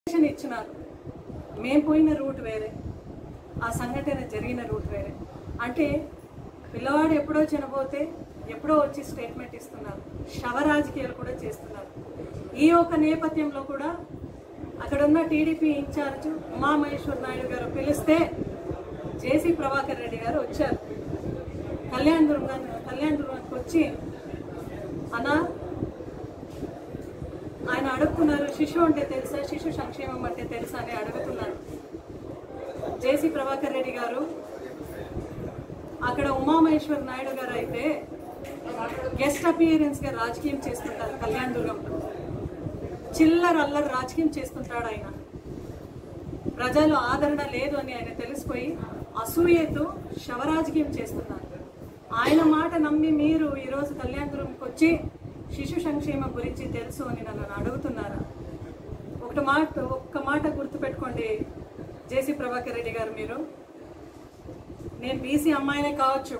information ఇచ్చినారు మేము పోయిన రూట్ వేరే ఆ సంఘటన జరిగిన రూట్ వేరే అంటే పిల్లవాడు ఎప్పుడో చనిపోతే ఎప్పుడో వచ్చి స్టేట్మెంట్ ఇస్తున్నారు శవ రాజకీయాలు కూడా చేస్తున్నారు ఈ ఒక నేపథ్యంలో కూడా అక్కడున్న టీడీపీ ఇన్ఛార్జ్ ఉమామహేశ్వర్ నాయుడు గారు పిలిస్తే జేసీ ప్రభాకర్ రెడ్డి గారు వచ్చారు కళ్యాణ్ దుర్గం కళ్యాణ్ దుర్గానికి వచ్చి అన్నా ఆయన అడుగుతున్నారు శిశు అంటే తెలుసా శిశు సంక్షేమం అంటే తెలుసా అని అడుగుతున్నారు జేసీ ప్రభాకర్ రెడ్డి గారు అక్కడ ఉమామహేశ్వర్ నాయుడు గారు అయితే గెస్ట్ అపియరెన్స్ గా రాజకీయం చేస్తుంటారు కళ్యాణ్ దుర్గంలో చిల్లర అల్లరి రాజకీయం చేస్తుంటాడు ఆయన ప్రజలు ఆదరణ లేదు అని ఆయన తెలిసిపోయి అసూయతో శవరాజకీయం చేస్తున్నారు ఆయన మాట నమ్మి మీరు ఈరోజు కళ్యాణపురంకి వచ్చి శిశు సంక్షేమం గురించి తెలుసు అని నన్ను అడుగుతున్నారా ఒకటి మాట ఒక్క మాట గుర్తుపెట్టుకోండి జేసీ ప్రభాకర్ రెడ్డి గారు మీరు నేను బీసీ అమ్మాయినే కావచ్చు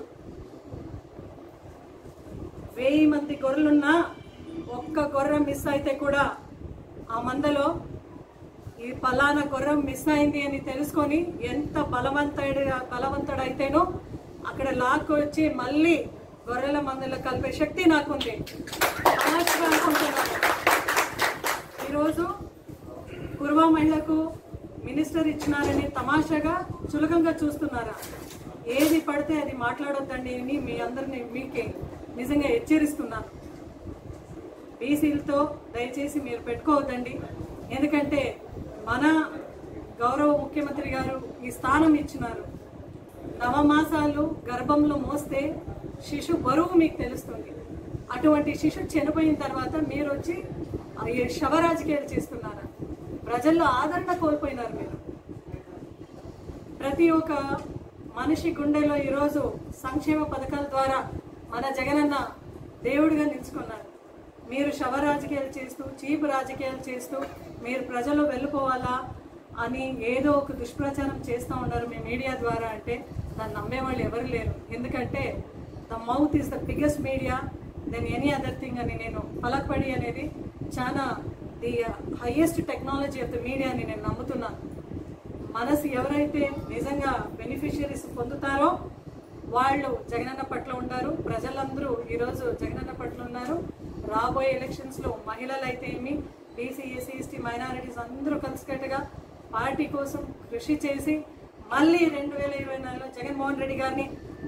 వెయ్యి మంది గొర్రెలున్నా ఒక్క గొర్రె మిస్ అయితే కూడా ఆ మందలో ఈ పలానా గుర్రం మిస్ అయింది అని తెలుసుకొని ఎంత బలవంతుడు బలవంతుడైతేనో అక్కడ లాక్కు వచ్చి మళ్ళీ గొర్రెల మందులో కలిపే శక్తి నాకుంది తమాషగా అనుకుంటున్నాను ఈరోజు కుర్వా మహిళకు మినిస్టర్ ఇచ్చినారని తమాషాగా చులకంగా చూస్తున్నారా ఏది పడితే అది మాట్లాడొద్దండి అని మీ అందరిని మీకే నిజంగా హెచ్చరిస్తున్నాను బీసీలతో దయచేసి మీరు పెట్టుకోవద్దండి ఎందుకంటే మన గౌరవ ముఖ్యమంత్రి గారు ఈ స్థానం ఇచ్చినారు నవమాసాలు గర్భంలో మోస్తే శిశు బరువు మీకు తెలుస్తుంది అటువంటి శిశు చనిపోయిన తర్వాత మీరు వచ్చి ఆ ఈ శవ రాజకీయాలు చేస్తున్నారా ప్రజల్లో ఆదరణ కోల్పోయినారు మీరు ప్రతి ఒక్క మనిషి గుండెలో ఈరోజు సంక్షేమ పథకాల ద్వారా మన జగనన్న దేవుడిగా నిలుచుకున్నారు మీరు శవ రాజకీయాలు చేస్తూ చీపు రాజకీయాలు చేస్తూ మీరు ప్రజలు వెళ్ళిపోవాలా అని ఏదో ఒక దుష్ప్రచారం చేస్తూ ఉన్నారు మీ మీడియా ద్వారా అంటే దాన్ని నమ్మేవాళ్ళు ఎవరు లేరు ఎందుకంటే the mouth is the biggest media then any other thing అని నేను పలకపడి అనేది చాలా the highest technology of the media అని నేను నమ్ముతున్నాను మనసు ఎవరైతే నిజంగా బెనిఫిషియరీస్ పొందుతారో వాళ్ళు జగనన్న పట్ల ఉంటారు ప్రజలందరూ ఈరోజు జగనన్న పట్ల ఉన్నారు రాబోయే ఎలక్షన్స్లో మహిళలు అయితే ఏమి బీసీ ఎస్సీ ఎస్టీ మైనారిటీస్ అందరూ కలిసికట్టుగా పార్టీ కోసం కృషి చేసి మళ్ళీ రెండు వేల ఇరవై నాలుగులో జగన్మోహన్ రెడ్డి గారిని